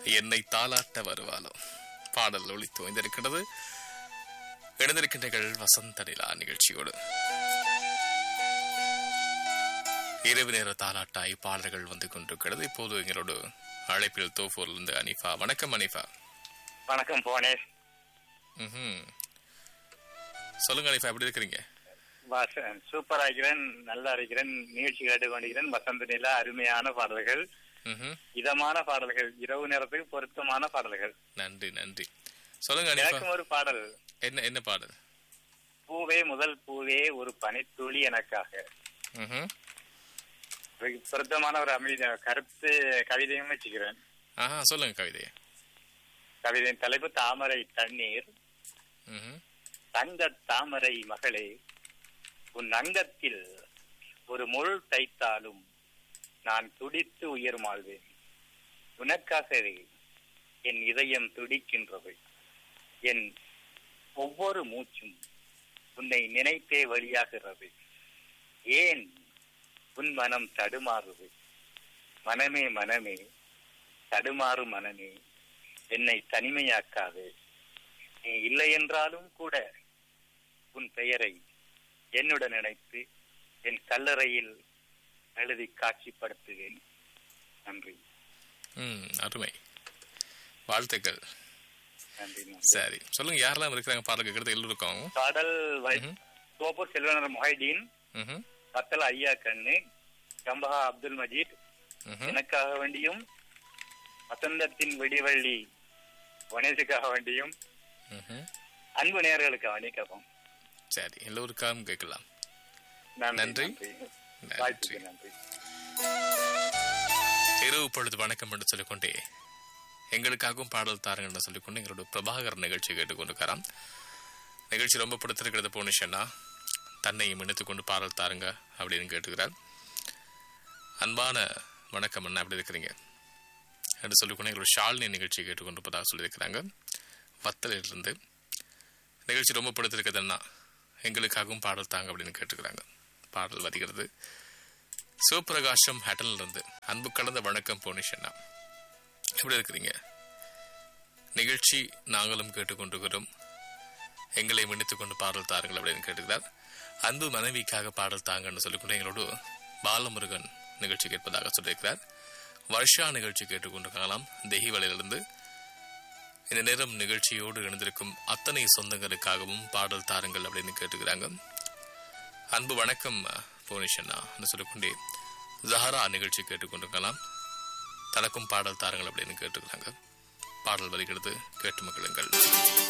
என்னை தாளாட்ட வருவாளோ பாடல் ஒளி தோய்ந்திருக்கிறது எழுந்திருக்கின்றீர்கள் வசந்த நிலா நிகழ்ச்சியோடு இரவு நேர தாலாட்டாய் பாடல்கள் வந்து கொண்டிருக்கிறது இப்போது எங்களோடு அழைப்பில் தோஃபூர்லேருந்து அனிஃபா வணக்கம் அனிஃபா வணக்கம் புவனேஷ் ம்ஹும். சொல்லுங்க அனிஃபா எப்படி இருக்கிறீங்க வாச- சூப்பரா இருக்கிறேன் நல்லா இருக்கிறேன் நிகழ்ச்சி கேட்டு கொண்டிருக்கிறேன் வசந்த நிலா அருமையான பாடல்கள் ம்ஹும். இதமான பாடல்கள் இரவு நேரத்துக்கு பொருத்தமான பாடல்கள் நன்றி நன்றி சொல்லுங்க அனிஃபா எனக்கும் ஒரு பாடல் என்ன என்ன பாடல் பூவே முதல் பூவே ஒரு பனித்துளி எனக்காக ம்ஹும். இதுக்கு பொருத்தமான ஒரு அமைதி கருத்து கவிதையும் வச்சுக்கிறேன் ஆஹா சொல்லுங்க கவிதையை கவிதையின் தலைப்பு தாமரை தண்ணீர் ம்ஹும். தங்க தாமரை மகளே உன் அங்கத்தில் ஒரு முள் தைத்தாலும் நான் துடித்து உயிர் மாழ்வேன் உனக்காகவே என் இதயம் துடிக்கின்றது என் ஒவ்வொரு மூச்சும் உன்னை நினைத்தே வழியாகிறது ஏன் உன் மனம் தடுமாறுது மனமே மனமே தடுமாறு மனமே என்னை தனிமையாக்காதே நீ இல்லை என்றாலும் கூட உன் பெயரை என்னுடன் நினைத்து என் கல்லறையில் எழுதி காட்சிப்படுத்துவேன் நன்றி ம் அருமை வாழ்த்துக்கள் நன்றி நன்றி. சரி சொல்லுங்க யாரெல்லாம் இருக்கிறாங்க பாடல் கேட்கறது எல்லோருக்கும் பாடல் வை- ம்ஹும். தோப்பூர் செல்வனர் மொஹைதீன் ம்ஹும். பத்தல ஐயா கண்ணு கம்பஹா அப்துல் மஜீத் ம்ஹும். எனக்காக வேண்டியும் வசந்தத்தின் விடிவள்ளி கணேசுக்காக வேண்டியும் ம்ஹும். அன்பு நேர்களுக்காக வேண்டி கேட்போம் சரி எல்லோருக்காகவும் கேட்கலாம் நன்றி நன்றி. நன்றி வாய்ப்புக்கு நன்றி இரவு பொழுது வணக்கம் என்று சொல்லிக்கொண்டே எங்களுக்காகவும் பாடல் தாருங்கன்னு சொல்லிக்கொண்டு எங்களோட பிரபாகர் நிகழ்ச்சி கேட்டுக்கொண்டிருக்கிறான் நிகழ்ச்சி ரொம்ப பிடித்திருக்கிறது போனிஷன்னா தன்னையும் இணைத்துக் கொண்டு பாடல் தாருங்க அப்படின்னு கேட்டுக்கிறார் அன்பான வணக்கம் அண்ணா எப்படி இருக்கிறீங்க என்று சொல்லிக்கொண்டு எங்களோட ஷாலினி நிகழ்ச்சி கேட்டுக்கொண்டிருப்பதாக சொல்லியிருக்கிறாங்க வத்தலிலிருந்து நிகழ்ச்சி ரொம்ப பிடித்திருக்குது அண்ணா எங்களுக்காகவும் பாடல் தாங்க அப்படின்னு கேட்டுக்கிறாங்க பாடல் வருகிறது சிவபிரகாசம் ஹேட்டன்ல இருந்து அன்பு கலந்த வணக்கம் போனிஷன்னா எப்படி இருக்கிறீங்க நிகழ்ச்சி நாங்களும் கேட்டுக்கொண்டிருக்கிறோம் எங்களை மன்னித்துக் கொண்டு பாடல் தாருங்கள் அப்படின்னு கேட்டுக்கிறார் அன்பு மனைவிக்காக பாடல் தாங்கன்னு சொல்லிக்கொண்டு எங்களோடு பாலமுருகன் நிகழ்ச்சி கேட்பதாக சொல்லியிருக்கிறார் வர்ஷா நிகழ்ச்சி கேட்டுக்கொண்டிருக்கலாம் தெஹிவலையிலிருந்து இந்த நேரம் நிகழ்ச்சியோடு இணைந்திருக்கும் அத்தனை சொந்தங்களுக்காகவும் பாடல் தாருங்கள் அப்படின்னு கேட்டுக்கிறாங்க அன்பு வணக்கம் புவனேஷன்னா சொல்லிக்கொண்டே ஜஹரா நிகழ்ச்சி கேட்டுக்கொண்டிருக்கலாம் தனக்கும் பாடல் தாருங்கள் அப்படின்னு கேட்டுக்கிறாங்க பாடல் வருகிறது கேட்டு மகிழுங்கள்